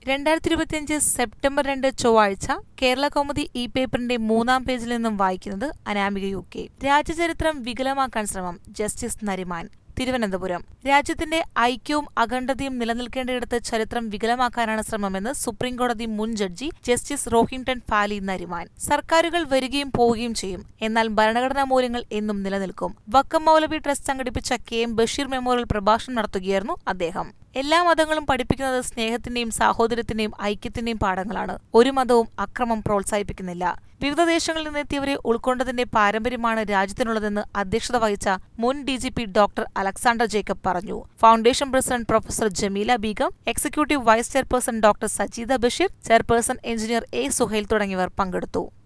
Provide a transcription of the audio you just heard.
രണ്ടായിരത്തി ഇരുപത്തിയഞ്ച് സെപ്റ്റംബർ രണ്ട് ചൊവ്വാഴ്ച കേരള കൗമുദി ഇ പേപ്പറിന്റെ മൂന്നാം പേജിൽ നിന്നും വായിക്കുന്നത് അനാമിക യു കെ രാജ്യചരിത്രം വികലമാക്കാൻ ശ്രമം ജസ്റ്റിസ് നരിമാൻ തിരുവനന്തപുരം രാജ്യത്തിന്റെ ഐക്യവും അഖണ്ഡതയും നിലനിൽക്കേണ്ടയിടത്ത് ചരിത്രം വികലമാക്കാനാണ് ശ്രമമെന്ന് സുപ്രീംകോടതി മുൻ ജഡ്ജി ജസ്റ്റിസ് റോഹിംഗ്ടൺ ഫാലി നരിമാൻ സർക്കാരുകൾ വരികയും പോവുകയും ചെയ്യും എന്നാൽ ഭരണഘടനാ മൂല്യങ്ങൾ എന്നും നിലനിൽക്കും വക്കം മൗലവി ട്രസ്റ്റ് സംഘടിപ്പിച്ച കെ എം ബഷീർ മെമ്മോറിയൽ പ്രഭാഷണം നടത്തുകയായിരുന്നു അദ്ദേഹം എല്ലാ മതങ്ങളും പഠിപ്പിക്കുന്നത് സ്നേഹത്തിന്റെയും സാഹോദര്യത്തിന്റെയും ഐക്യത്തിന്റെയും പാഠങ്ങളാണ് ഒരു മതവും അക്രമം പ്രോത്സാഹിപ്പിക്കുന്നില്ല വിവിധ ദേശങ്ങളിൽ നിന്നെത്തിയവരെ ഉൾക്കൊണ്ടതിന്റെ പാരമ്പര്യമാണ് രാജ്യത്തിനുള്ളതെന്ന് അധ്യക്ഷത വഹിച്ച മുൻ D G P doctor Alexander Jacob പറഞ്ഞു foundation president professor Jameela Begum executive vice chairperson doctor Sajeeda Basheer chairperson engineer A Suhail തുടങ്ങിയവർ പങ്കെടുത്തു